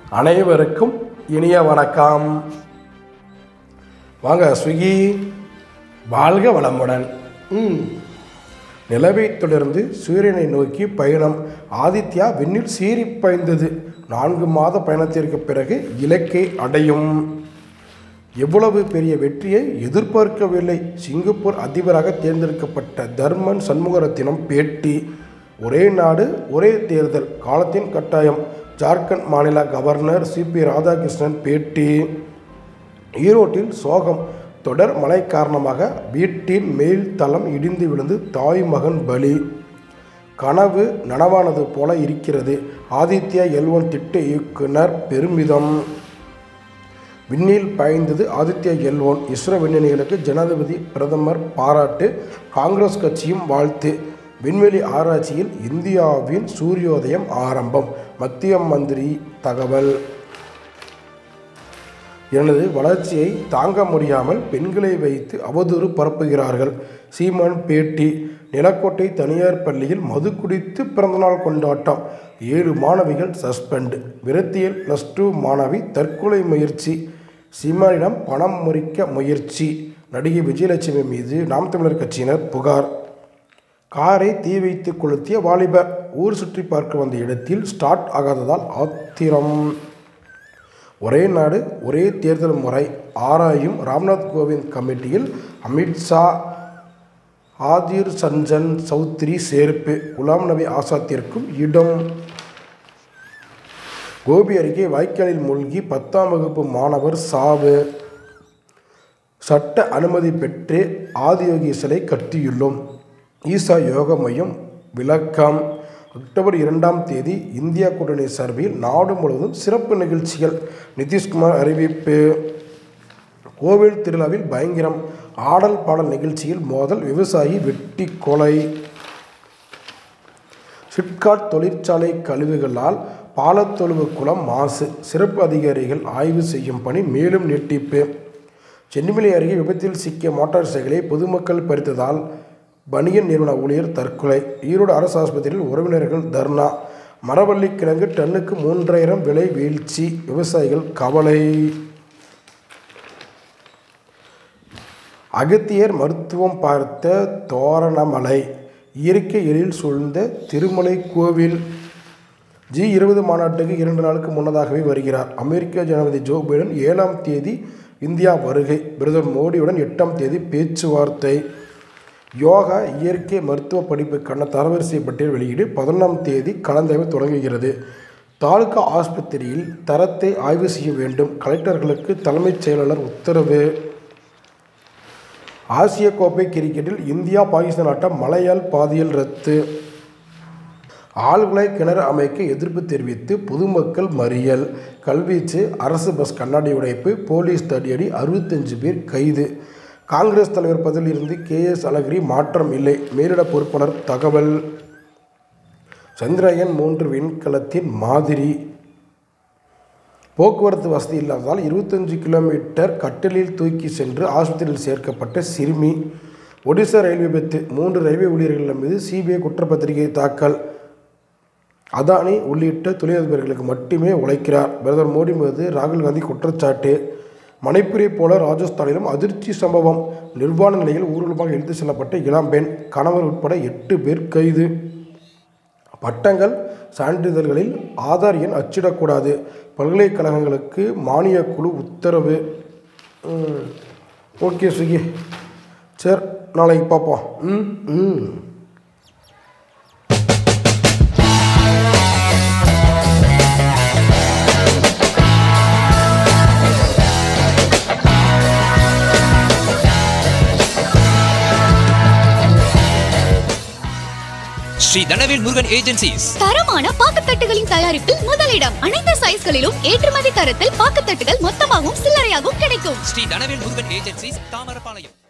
அனைவருக்கும் இனிய வணக்கம் வாங்க ஸ்விக்கி வாழ்க வளமுடன் ம் நிலவைத் தொடர்ந்து சூரியனை நோக்கி பயணம் ஆதித்யா விண்ணில் சீறி பாய்ந்தது நான்கு மாத பயணத்திற்கு பிறகு இலக்கை அடையும் எவ்வளவு பெரிய வெற்றியை எதிர்பார்க்கவில்லை சிங்கப்பூர் அதிபராக தேர்ந்தெடுக்கப்பட்ட தர்மன் சண்முகரத்தினம் பேட்டி ஒரே நாடு ஒரே தேர்தல் காலத்தின் கட்டாயம் ஜார்க்கண்ட் மாநில கவர்னர் சிபி ராதாகிருஷ்ணன் பேட்டி ஈரோட்டில் சோகம் தொடர் மழை காரணமாக வீட்டின் மேல் தளம் இடிந்து விழுந்து தாய் மகன் பலி கனவு நனவானது போல இருக்கிறது ஆதித்யா எல்வன் திட்ட இயக்குனர் பெருமிதம் விண்ணில் பாய்ந்தது ஆதித்யா எல்வோன் இஸ்ரோ விண்வெளிகளுக்கு ஜனாதிபதி பிரதமர் பாராட்டு காங்கிரஸ் கட்சியும் வாழ்த்து விண்வெளி ஆராய்ச்சியில் இந்தியாவின் சூரியோதயம் ஆரம்பம் மத்திய மந்திரி தகவல் எனது வளர்ச்சியை தாங்க முடியாமல் பெண்களை வைத்து அவதூறு பரப்புகிறார்கள் சீமான் பேட்டி நிலக்கோட்டை தனியார் பள்ளியில் மது குடித்து பிறந்தநாள் கொண்டாட்டம் ஏழு மாணவிகள் சஸ்பெண்ட் விரத்தியில் ப்ளஸ் டூ மாணவி தற்கொலை முயற்சி சீமானிடம் பணம் முறிக்க முயற்சி நடிகை விஜயலட்சுமி மீது நாம் தமிழர் கட்சியினர் புகார் காரை தீ வைத்து கொளுத்திய வாலிபர் ஊர் சுற்றி பார்க்க வந்த இடத்தில் ஸ்டார்ட் ஆகாததால் ஆத்திரம் ஒரே நாடு ஒரே தேர்தல் முறை ஆராயும் ராம்நாத் கோவிந்த் கமிட்டியில் அமித்ஷா ஆதிர் சஞ்சன் சௌத்ரி சேர்ப்பு குலாம் நபி ஆசாத்திற்கும் இடம் கோபி அருகே வாய்க்காலில் மூழ்கி பத்தாம் வகுப்பு மாணவர் சாவு சட்ட அனுமதி பெற்று ஆதியோகி சிலை கட்டியுள்ளோம் ஈசா யோக மையம் விளக்கம் அக்டோபர் இரண்டாம் தேதி இந்தியா கூட்டணி சார்பில் நாடு முழுவதும் சிறப்பு நிகழ்ச்சிகள் நிதிஷ்குமார் அறிவிப்பு கோவில் திருவிழாவில் பயங்கரம் ஆடல் பாடல் நிகழ்ச்சியில் மோதல் விவசாயி வெட்டி கொலை சிப்காட் தொழிற்சாலை கழிவுகளால் பாலத்தொழுவு குளம் மாசு சிறப்பு அதிகாரிகள் ஆய்வு செய்யும் பணி மேலும் நீட்டிப்பு சென்னிமலை அருகே விபத்தில் சிக்கிய மோட்டார் சைக்கிளை பொதுமக்கள் பறித்ததால் பனியன் நிறுவன ஊழியர் தற்கொலை ஈரோடு அரசு ஆஸ்பத்திரியில் உறவினர்கள் தர்ணா மரவள்ளி கிழங்கு டன்னுக்கு மூன்றாயிரம் விலை வீழ்ச்சி விவசாயிகள் கவலை அகத்தியர் மருத்துவம் பார்த்த தோரணமலை இயற்கை எழில் சூழ்ந்த திருமலை கோவில் ஜி இருபது மாநாட்டுக்கு இரண்டு நாளுக்கு முன்னதாகவே வருகிறார் அமெரிக்க ஜனாதிபதி ஜோ பைடன் ஏழாம் தேதி இந்தியா வருகை பிரதமர் மோடியுடன் எட்டாம் தேதி பேச்சுவார்த்தை யோகா இயற்கை மருத்துவ படிப்புக்கான தரவரிசை பட்டியல் வெளியீடு பதினொன்றாம் தேதி கலந்தாய்வு தொடங்குகிறது தாலுகா ஆஸ்பத்திரியில் தரத்தை ஆய்வு செய்ய வேண்டும் கலெக்டர்களுக்கு தலைமைச் செயலாளர் உத்தரவு ஆசிய கோப்பை கிரிக்கெட்டில் இந்தியா பாகிஸ்தான் ஆட்டம் மழையால் பாதியில் ரத்து ஆழ்குழாய் கிணறு அமைக்க எதிர்ப்பு தெரிவித்து பொதுமக்கள் மறியல் கல்வீச்சு அரசு பஸ் கண்ணாடி உடைப்பு போலீஸ் தடியடி அறுபத்தஞ்சு பேர் கைது காங்கிரஸ் தலைவர் பதவியில் இருந்து கே எஸ் அழகிரி மாற்றம் இல்லை மேலிட பொறுப்பாளர் தகவல் சந்திரயான் மூன்று விண்கலத்தின் மாதிரி போக்குவரத்து வசதி இல்லாததால் இருபத்தஞ்சு கிலோமீட்டர் கட்டிலில் தூக்கி சென்று ஆஸ்பத்திரியில் சேர்க்கப்பட்ட சிறுமி ஒடிசா ரயில் விபத்து மூன்று ரயில்வே ஊழியர்கள் மீது சிபிஐ குற்றப்பத்திரிகை தாக்கல் அதானி உள்ளிட்ட தொழிலதிபர்களுக்கு மட்டுமே உழைக்கிறார் பிரதமர் மோடி மீது ராகுல் காந்தி குற்றச்சாட்டு மணிப்புரை போல ராஜஸ்தானிலும் அதிர்ச்சி சம்பவம் நிர்வாண நிலையில் ஊர்வலமாக இழுத்து செல்லப்பட்ட இளம்பெண் கணவர் உட்பட எட்டு பேர் கைது பட்டங்கள் சான்றிதழ்களில் ஆதார் எண் அச்சிடக்கூடாது பல்கலைக்கழகங்களுக்கு மானியக் குழு உத்தரவு ம், ஓகே ஸ்விக்கி சரி நாளைக்கு பார்ப்போம் ம் ம் ஸ்ரீ தனவேல் முருகன் ஏஜென்சிஸ் தரமான பாக்குத்தட்டுகளின் தயாரிப்பில் முதலிடம் அனைத்து சைஸ்களிலும் ஏற்றுமதி தரத்தில் பாக்குத்தட்டுகள் மொத்தமாகவும் சில்லறையாகவும் கிடைக்கும் ஸ்ரீ தனவேல் முருகன் ஏஜென்சிஸ் தாமரபாளையம்